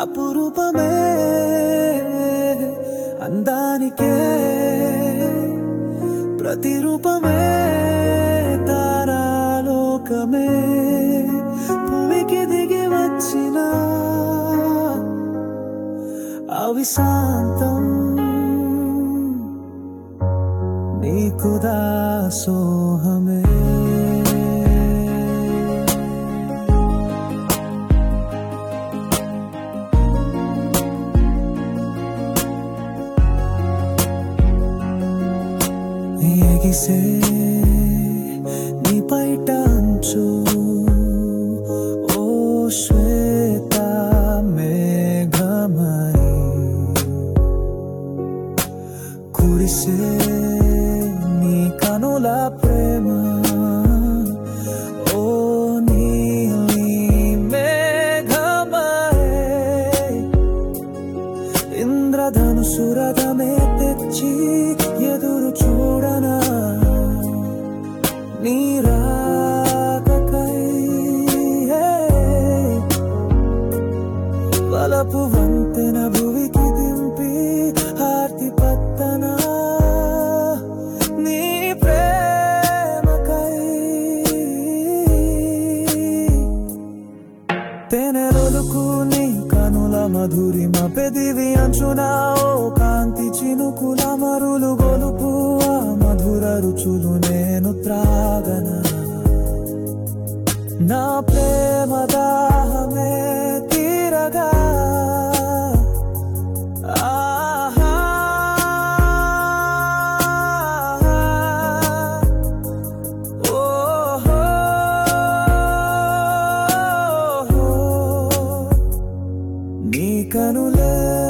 అపురూపమే అందానికే ప్రతిరూపమే తారాలోకమే భూమికి దిగి వచ్చిన అవిశాంతం నీకు దాసోహమే ఎగిసే నీ పైట అంచు ఓ శ్వేత మేఘమై కురిసే నీ కనుల ప్రేమ ఓ నీలి మేఘమై ఇంద్రధనుసురథమే తెచ్చి ఎదురు చూడనా నీరాకై వలపు వంతెన భువికి దింపి హార్తి పత్తన నీ ప్రేమకై తెనెరొలుకు నీ కనుల మధురిమ పెదివి అంచున ఓ కాంతి చినుకుల మరులు గొలుపు ఆ మధుర రుచులు నేను త్రాగన నా ప్రేమ దాహమే తీరగా ఆహా ఓహో నీ కనులే